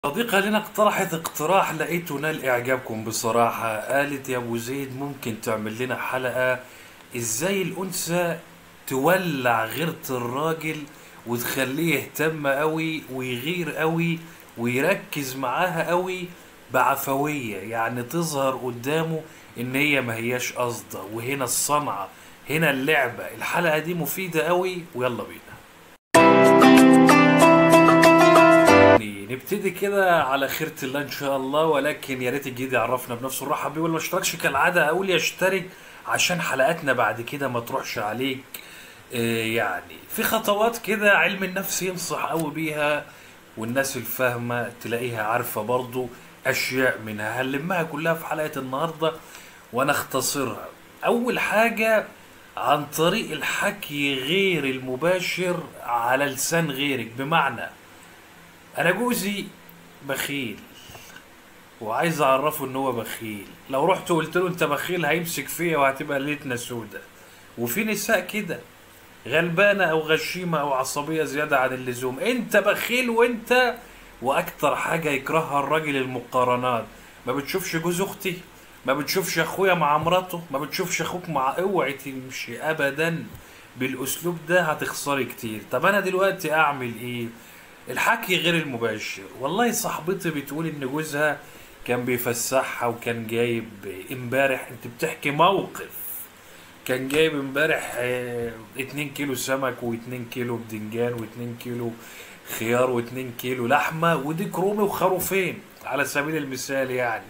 صديقة لنا اقترحت اقتراح لقيته نال اعجابكم بصراحة قالت يا ابو زيد ممكن تعمل لنا حلقة ازاي الانثى تولع غيرة الراجل وتخليه يهتم قوي ويغير قوي ويركز معاها قوي بعفوية يعني تظهر قدامه ان هي ما هياش قصده وهنا الصنعة هنا اللعبة الحلقة دي مفيدة قوي ويلا بينا يعني نبتدي كده على خيرة الله ان شاء الله ولكن يا ريت الجديد يعرفنا بنفسه نرحب بيه واللي ما اشتركش كالعاده اقول يشترك عشان حلقاتنا بعد كده ما تروحش عليك آه، يعني في خطوات كده علم النفس ينصح قوي بيها والناس الفاهمه تلاقيها عارفه برضو اشياء منها هنلمها كلها في حلقه النهارده وانا اختصرها اول حاجه عن طريق الحكي غير المباشر على لسان غيرك بمعنى انا جوزي بخيل وعايز اعرفه ان هو بخيل لو رحت قلت له انت بخيل هيمسك فيا وهتبقى ليلتنا سودة وفي نساء كده غلبانة او غشيمة او عصبية زيادة عن اللزوم انت بخيل وانت واكتر حاجة يكرهها الراجل المقارنات ما بتشوفش جوز اختي ما بتشوفش اخويا مع مراته ما بتشوفش اخوك مع اوعي تمشي ابدا بالاسلوب ده هتخسري كتير طب انا دلوقتي اعمل ايه الحكي غير المباشر والله صاحبتي بتقول ان جوزها كان بيفسحها وكان جايب امبارح انت بتحكي موقف كان جايب امبارح اه اتنين كيلو سمك واتنين كيلو بدنجان واتنين كيلو خيار واتنين كيلو لحمة وديك رومي وخروفين على سبيل المثال يعني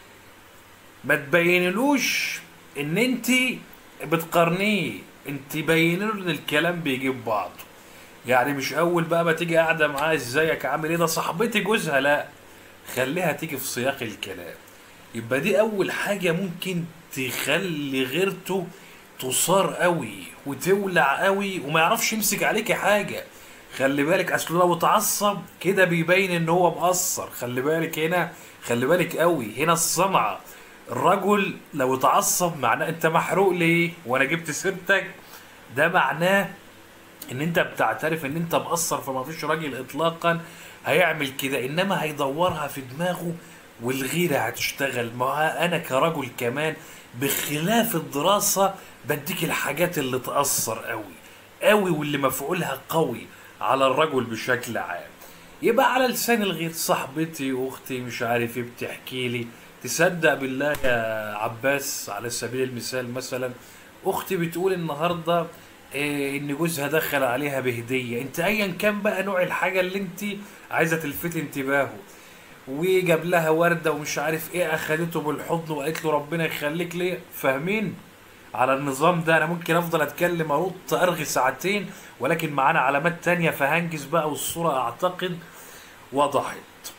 ما تبينلوش ان انت بتقارنيه انت بينله ان الكلام بيجيب بعضه يعني مش اول بقى ما تيجي قاعده معاه ازيك عامل ايه ده صاحبتي جوزها لا خليها تيجي في سياق الكلام يبقى دي اول حاجه ممكن تخلي غيرته تصار قوي وتولع قوي وما يعرفش يمسك عليكي حاجه خلي بالك اصل لو اتعصب كده بيبين ان هو مقصر خلي بالك هنا خلي بالك قوي هنا الصنعه الرجل لو اتعصب معناه انت محروق ليه وانا جبت سيرتك ده معناه ان انت بتعترف ان انت مقصر فما فيش راجل اطلاقا هيعمل كده انما هيدورها في دماغه والغيرة هتشتغل ما انا كرجل كمان بخلاف الدراسة بديك الحاجات اللي تأثر قوي قوي واللي مفعولها قوي على الرجل بشكل عام يبقى على لسان الغير صاحبتي اختي مش عارف ايه بتحكي لي تصدق بالله يا عباس على سبيل المثال مثلا اختي بتقول النهارده إيه ان جوزها دخل عليها بهديه انت ايا كان بقى نوع الحاجه اللي انت عايزه تلفت انتباهه وجاب لها ورده ومش عارف ايه اخدته بالحضن وقالت له ربنا يخليك ليه فاهمين على النظام ده انا ممكن افضل اتكلم ارط ارغي ساعتين ولكن معانا علامات تانية فهنجز بقى والصوره اعتقد وضحت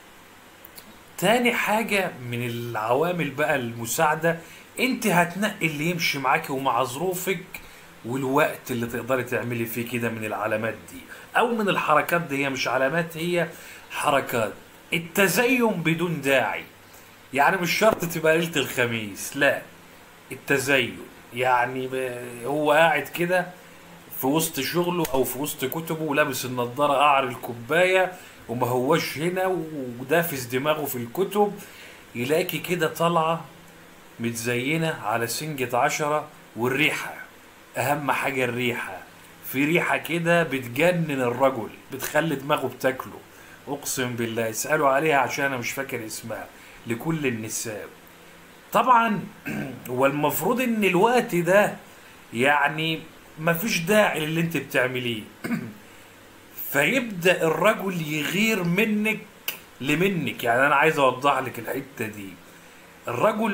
تاني حاجة من العوامل بقى المساعدة انت هتنقي اللي يمشي معاكي ومع ظروفك والوقت اللي تقدري تعملي فيه كده من العلامات دي او من الحركات دي هي مش علامات هي حركات التزين بدون داعي يعني مش شرط تبقى ليلة الخميس لا التزين يعني ب- هو قاعد كده في وسط شغله او في وسط كتبه ولابس النضاره قعر الكوبايه وما هوش هنا ودافس دماغه في الكتب يلاقي كده طالعه متزينه على سنجة عشرة والريحه اهم حاجه الريحه في ريحه كده بتجنن الرجل بتخلي دماغه بتاكله اقسم بالله اسالوا عليها عشان انا مش فاكر اسمها لكل النساء طبعا هو المفروض ان الوقت ده يعني مفيش داعي للي انت بتعمليه فيبدا الرجل يغير منك لمنك يعني انا عايز اوضح لك الحته دي الرجل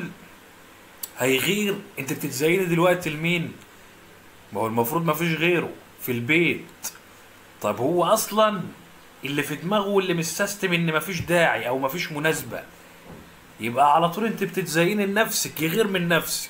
هيغير انت بتتزيني دلوقتي لمين ما هو المفروض ما فيش غيره في البيت طب هو اصلا اللي في دماغه واللي مستسلم ان ما فيش داعي او ما فيش مناسبه يبقى على طول انت بتتزيني لنفسك يغير من نفسك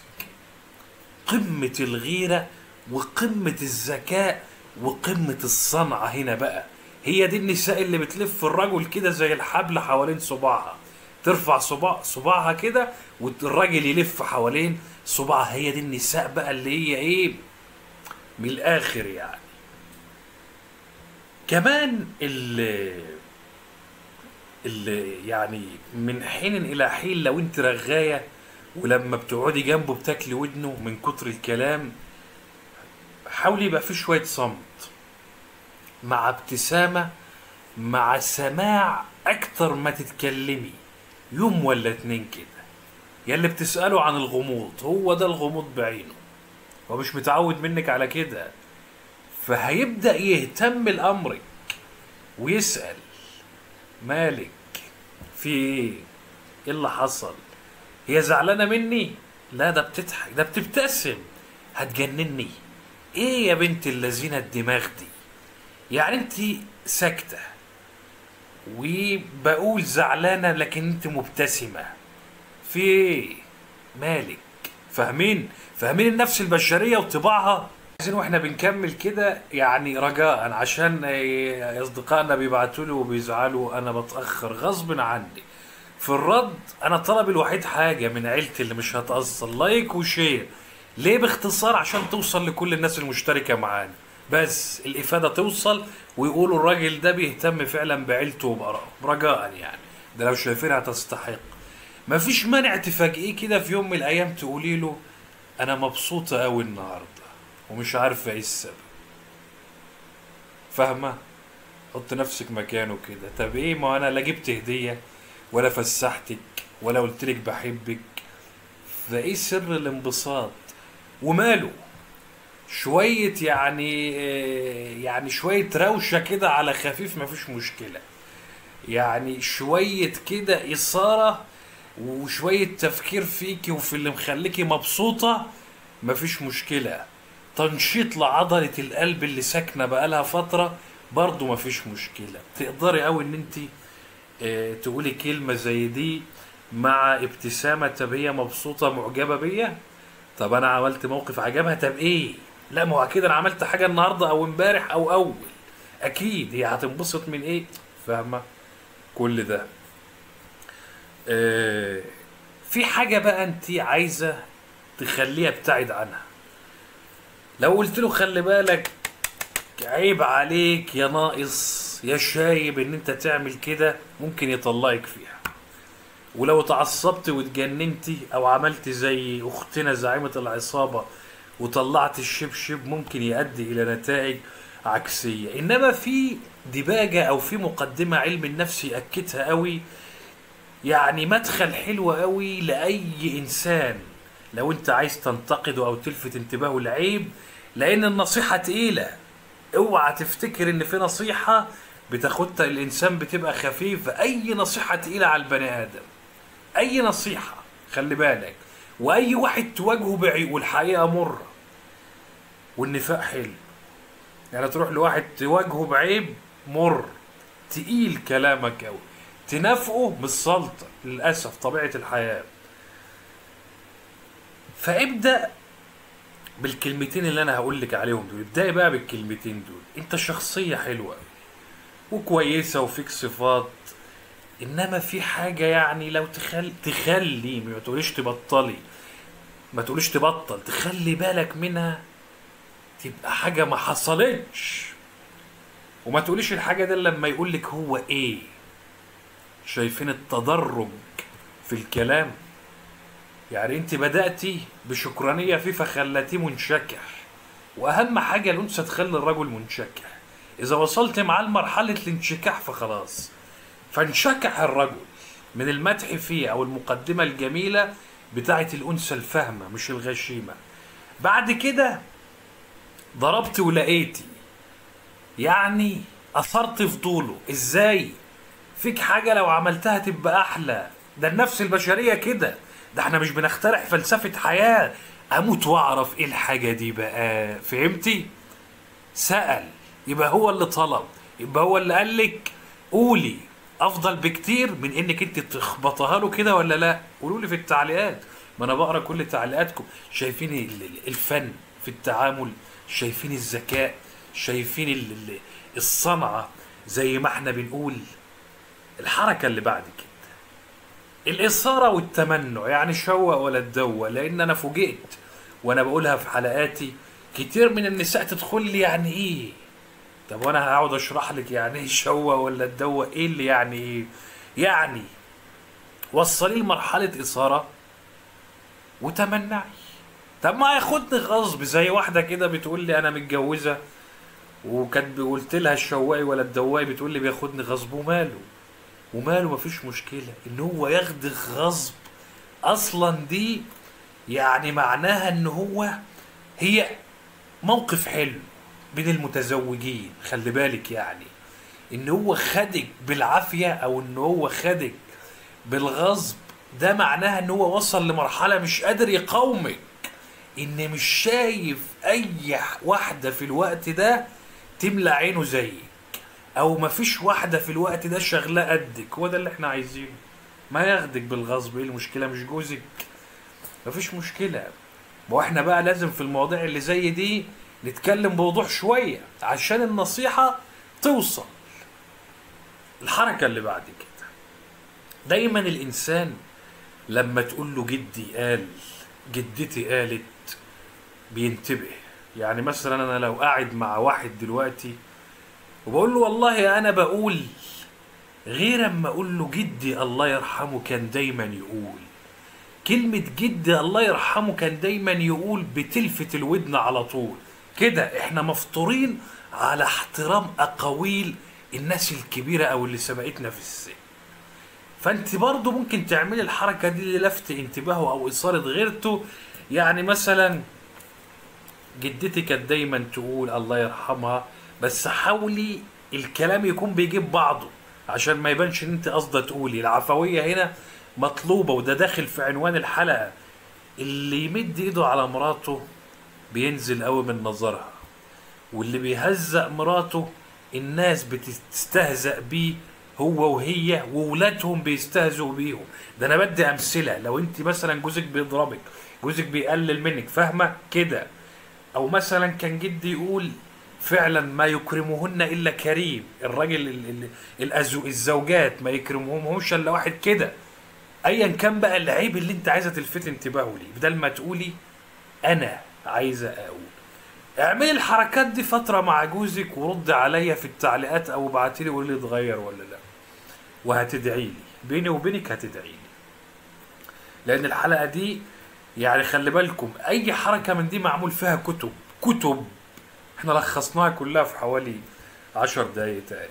قمة الغيرة وقمة الذكاء وقمة الصنعة هنا بقى هي دي النساء اللي بتلف الرجل كده زي الحبل حوالين صباعها ترفع صباع صباعها كده والراجل يلف حوالين صباعها هي دي النساء بقى اللي هي ايه من الاخر يعني كمان ال اللي يعني من حين الى حين لو انت رغايه ولما بتقعدي جنبه بتاكلي ودنه من كتر الكلام حاولي يبقى في شويه صمت مع ابتسامه مع سماع اكتر ما تتكلمي يوم ولا اتنين كده يلي بتسأله عن الغموض هو ده الغموض بعينه هو مش متعود منك على كده فهيبدأ يهتم لأمرك ويسأل مالك في ايه ايه اللي حصل هي زعلانة مني لا ده بتضحك ده بتبتسم هتجنني ايه يا بنت اللذينة الدماغ دي يعني انت ساكتة وبقول زعلانة لكن انت مبتسمة في ايه مالك فاهمين فاهمين النفس البشرية وطباعها عايزين واحنا بنكمل كده يعني رجاء عشان إيه، اصدقائنا بيبعتوا لي وبيزعلوا انا بتاخر غصب عني في الرد انا طلبي الوحيد حاجه من عيلتي اللي مش هتاثر لايك وشير ليه باختصار عشان توصل لكل الناس المشتركه معانا بس الافاده توصل ويقولوا الراجل ده بيهتم فعلا بعيلته وبقراءه رجاء يعني ده لو شايفينها تستحق مفيش مانع تفاجئيه كده في يوم من الايام تقولي له انا مبسوطه قوي النهارده ومش عارفه ايه السبب فاهمه حط نفسك مكانه كده طب ايه ما انا لا جبت هديه ولا فسحتك ولا قلت لك بحبك فايه سر الانبساط وماله شوية يعني يعني شوية روشة كده على خفيف مفيش مشكلة يعني شوية كده إثارة وشوية تفكير فيكي وفي اللي مخليكي مبسوطة مفيش مشكلة تنشيط لعضلة القلب اللي ساكنة بقالها فترة برضو مفيش مشكلة تقدري أوي إن انت آه، تقولي كلمة زي دي مع ابتسامة طب هي مبسوطة معجبة بيا طب أنا عملت موقف عجبها طب إيه لا ما هو أكيد أنا عملت حاجة النهاردة أو امبارح أو أول أكيد هي هتنبسط من إيه فاهمة كل ده آه، في حاجة بقى أنت عايزة تخليها ابتعد عنها لو قلت له خلي بالك عيب عليك يا ناقص يا شايب ان انت تعمل كده ممكن يطلعك فيها ولو اتعصبت واتجننتي او عملت زي اختنا زعيمة العصابة وطلعت الشبشب ممكن يؤدي الى نتائج عكسية انما في دباجة او في مقدمة علم النفس يأكدها قوي يعني مدخل حلو قوي لأي إنسان لو أنت عايز تنتقده أو تلفت انتباهه لعيب لأن النصيحة تقيلة اوعى تفتكر ان في نصيحة بتاخدها الانسان بتبقى خفيفة اي نصيحة تقيلة على البني ادم اي نصيحة خلي بالك واي واحد تواجهه بعيب والحقيقة مرة والنفاق حلو يعني تروح لواحد تواجهه بعيب مر تقيل كلامك اوي تنافقه بالسلطة للأسف طبيعة الحياة فابدأ بالكلمتين اللي انا هقول لك عليهم دول ابدأي بقى بالكلمتين دول انت شخصية حلوة أوي وكويسة وفيك صفات انما في حاجة يعني لو تخلي تخلي ما تقوليش تبطلي ما تقوليش تبطل تخلي بالك منها تبقى حاجة ما حصلتش وما تقوليش الحاجة دي إلا لما يقول لك هو ايه شايفين التدرج في الكلام يعني انت بدأتي بشكرانية فيه فخلتيه منشكح واهم حاجة الانثى تخلي الرجل منشكح اذا وصلت معاه لمرحلة الانشكاح فخلاص فانشكح الرجل من المدح فيه او المقدمة الجميلة بتاعت الانثى الفاهمة مش الغشيمة بعد كده ضربت ولقيتي يعني اثرت فضوله ازاي فيك حاجة لو عملتها تبقى احلى ده النفس البشرية كده ده احنا مش بنخترع فلسفة حياة اموت واعرف ايه الحاجة دي بقى فهمتي سأل يبقى هو اللي طلب يبقى هو اللي قال لك قولي افضل بكتير من انك انت تخبطها له كده ولا لا قولوا لي في التعليقات ما انا بقرا كل تعليقاتكم شايفين ال- ال- الفن في التعامل شايفين الذكاء شايفين ال- ال- الصنعة زي ما احنا بنقول الحركة اللي بعد كده الإثارة والتمنع يعني شوق ولا تدوى لأن أنا فوجئت وأنا بقولها في حلقاتي كتير من النساء تدخل لي يعني إيه طب وأنا هقعد أشرح لك يعني إيه شوق ولا تدوى إيه اللي يعني إيه يعني وصليه لمرحله اثاره وتمنعي طب ما ياخدني غصب زي واحده كده بتقول لي انا متجوزه وكانت قلت لها الشواي ولا الدواي بتقول لي بياخدني غصب وماله وماله مفيش مشكله ان هو ياخدك غصب اصلا دي يعني معناها ان هو هي موقف حلو بين المتزوجين خلي بالك يعني ان هو خدك بالعافيه او ان هو خدك بالغصب ده معناها ان هو وصل لمرحله مش قادر يقاومك ان مش شايف اي واحده في الوقت ده تملى عينه زيك او مفيش واحده في الوقت ده شغله قدك هو ده اللي احنا عايزينه ما ياخدك بالغصب ايه المشكله مش جوزك مفيش مشكله ما احنا بقى لازم في المواضيع اللي زي دي نتكلم بوضوح شويه عشان النصيحه توصل الحركه اللي بعد كده دايما الانسان لما تقول له جدي قال جدتي قالت بينتبه يعني مثلا انا لو قاعد مع واحد دلوقتي وبقول له والله انا بقول غير اما اقول له جدي الله يرحمه كان دايما يقول كلمة جدي الله يرحمه كان دايما يقول بتلفت الودن على طول كده احنا مفطورين على احترام اقاويل الناس الكبيرة او اللي سبقتنا في السن فانت برضو ممكن تعملي الحركة دي للفت انتباهه او اثارة غيرته يعني مثلا جدتي كانت دايما تقول الله يرحمها بس حاولي الكلام يكون بيجيب بعضه عشان ما يبانش ان انت قصده تقولي العفويه هنا مطلوبه وده داخل في عنوان الحلقه اللي يمد ايده على مراته بينزل قوي من نظرها واللي بيهزق مراته الناس بتستهزأ بيه هو وهي وولادهم بيستهزئوا بيهم ده انا بدي امثله لو انت مثلا جوزك بيضربك جوزك بيقلل منك فاهمه كده او مثلا كان جدي يقول فعلا ما يكرمهن الا كريم الراجل ال- ال- الأزو الزوجات ما يكرمهمش الا واحد كده ايا كان بقى العيب اللي انت عايزه تلفت انتباهه ليه بدل ما تقولي انا عايزه اقول اعملي الحركات دي فتره مع جوزك ورد عليا في التعليقات او ابعتي لي وقولي اتغير ولا لا وهتدعي لي بيني وبينك هتدعي لي لان الحلقه دي يعني خلي بالكم اي حركه من دي معمول فيها كتب كتب احنا لخصناها كلها في حوالي عشر دقايق تقريبا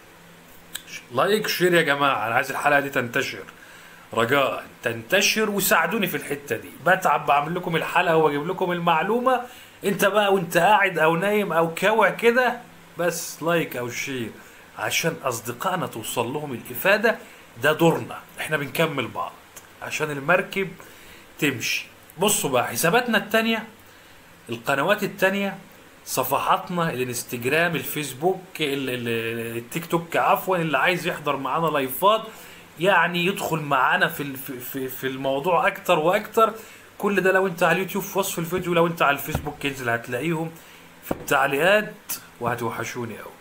لايك شير يا جماعه انا عايز الحلقه دي تنتشر رجاء تنتشر وساعدوني في الحته دي بتعب بعمل لكم الحلقه واجيب لكم المعلومه انت بقى وانت قاعد او نايم او كوع كده بس لايك او شير عشان اصدقائنا توصل لهم الافاده ده دورنا احنا بنكمل بعض عشان المركب تمشي بصوا بقى حساباتنا التانية القنوات التانية صفحاتنا الانستجرام الفيسبوك ال- ال- التيك توك عفوا اللي عايز يحضر معانا لايفات يعني يدخل معانا في ال- في- في في الموضوع اكتر واكتر كل ده لو انت على اليوتيوب في وصف الفيديو لو انت على الفيسبوك انزل هتلاقيهم في التعليقات وهتوحشوني قوي